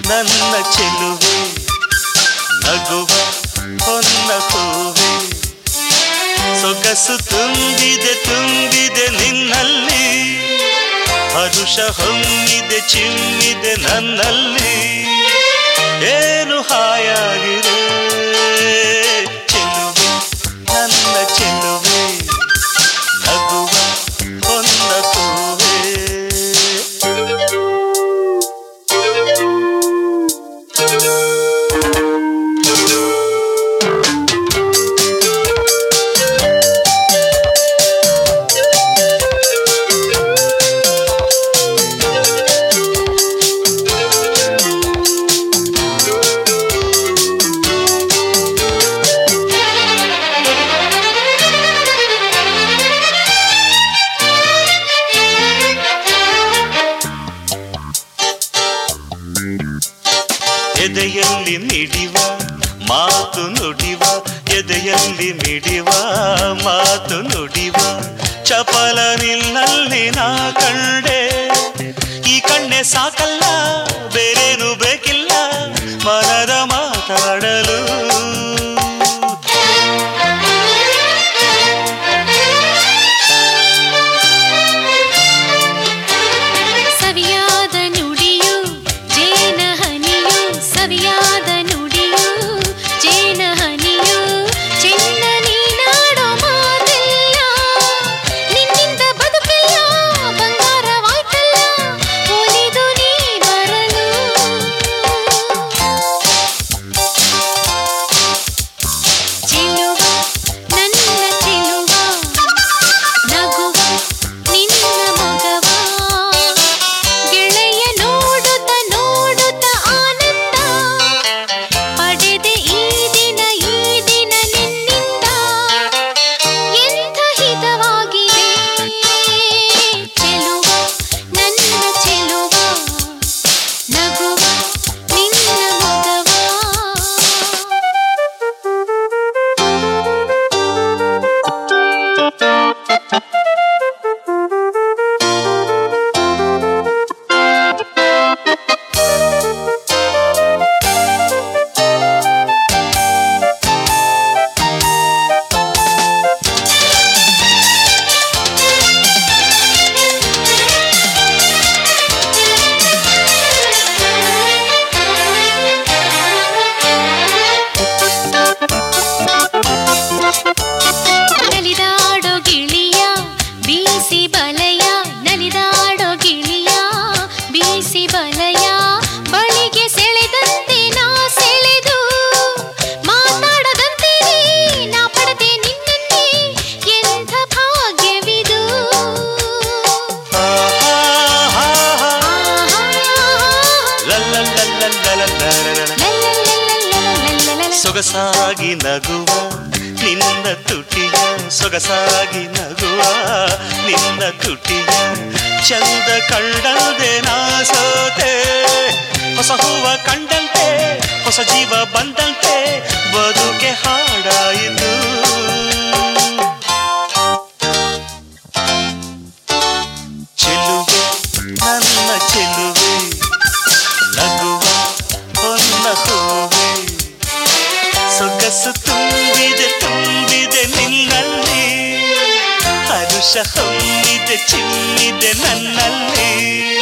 ನನ್ನ ಚೆಲುವೆ ನಗುವ ಹೊನ್ನ ಹೂವೆ ಸೊಗಸು ತುಂಬಿದೆ ತುಂಬಿದೆ ನಿನ್ನಲ್ಲಿ ಹರುಷ ಹೊಮ್ಮಿದೆ ಚಿಮ್ಮಿದೆ ನನ್ನಲ್ಲಿ ಏನು ಹಾಯಾಗಿದೆ ಚೆಲುವೆ ನನ್ನ ಚೆಲುವೆ ನಗುವ ಹೊನ್ನ ಹೂವೆ ಎದೆಯಲ್ಲಿ ಮಿಡಿವ ಮಾತು ನುಡಿವ ಎದೆಯಲ್ಲಿ ಮಿಡಿವ ಮಾತು ನುಡಿವ ಚಪಲ ನಿನ್ನಲ್ಲಿ ನಾ ಕಂಡೆ ಈ ಕಣ್ಣೆ ಸಾಕಲ್ಲ ಬೇರೇನು ಬೇಕಿಲ್ಲ ಮನದ ಮಾತಾಡಲು ಸವಿಯಾದ ನುಡಿಯು ಜೇನ ಹನಿಯು ಸವಿಯಾದ ನುಡಿಯು ಜೇನ ಹನಿಯು ಚೆನ್ನ ನೀನಾಡೋ ಮಾತೆಲ್ಲ ನಿನ್ನಿಂದ ಬದುಕೆಲ್ಲ ಬಂಗಾರವಾಯ್ತಲ್ಲ ಒಲಿದು ನೀ ಬರಲು ಚೆಲುವ ನನ್ನ ಚೆಲುವ ನಗುವ ನಿನ್ನ ಮಗವ ಗೆಳೆಯ ನೋಡುತ್ತ ನೋಡುತ್ತ ಆನಂದ ಪಡೆದೆ ಈ ದಿನ ಈ ದಿನ ನಿನ್ನಿಂದ ಎಂಥ ಹಿತವಾಗಿದೆ ಚೆಲುವ ನನ್ನ ಚೆಲುವ ನಗುವ ನಿನ್ನ ಮಗವ ನಲಿದಾಡೋ ಗಿಳಿಯ ಬೀಸಿ ಬಲಯ ನಲಿದಾಡೋ ಗಿಳಿಯ ಬೀಸಿ ಬಲಯ ಬಳಿಗೆ ಸೆಳೆದಂತೆ ನಾ ಸೆಳೆದು ಮಾತಾಡದಂತೆ ನಾ ಪಡೆದೆ ನಿನ್ನಲ್ಲಿ ಎಂಥ ಭಾಗ್ಯವಿದು ಆಹಾ, ಆಹಾ. ಲಲ್ಲಲ್ಲಲ್ಲಲ್ಲಲ್ಲಲ್ಲಲ್ಲ. ಲಲ್ಲಲ್ಲಲ್ಲಲ್ಲಲ್ಲಲ್ಲಲ್ಲ. ಸೊಗಸಾಗಿ ನಗುವ ನಿನ್ನ ತುಟಿಯ ಸೊಗಸಾಗಿ ನಗುವ ನಿನ್ನ ತುಟಿಯ ಚಂದ ಕಂಡದೆ ನಾ ಸೋತೆ ಹೊಸ ಹೂವ ಕಂಡಂತೆ ಹೊಸ ಜೀವ ಬಂದಂತೆ ಬದುಕೆ ಹಾಡಾಯಿತು ಚೆಲುವೆ ನನ್ನ ಚೆಲುವೆ ನಗುವ ಹೊನ್ನ ಹೂವೆ ಸೊಗಸು ತುಂಬಿದೆ ತುಂಬಿದೆ ನಿನ್ನಲ್ಲಿ ಹರುಷ ಹೊಮ್ಮಿದೆ ಚಿಮ್ಮಿದೆ ನನ್ನಲ್ಲಿ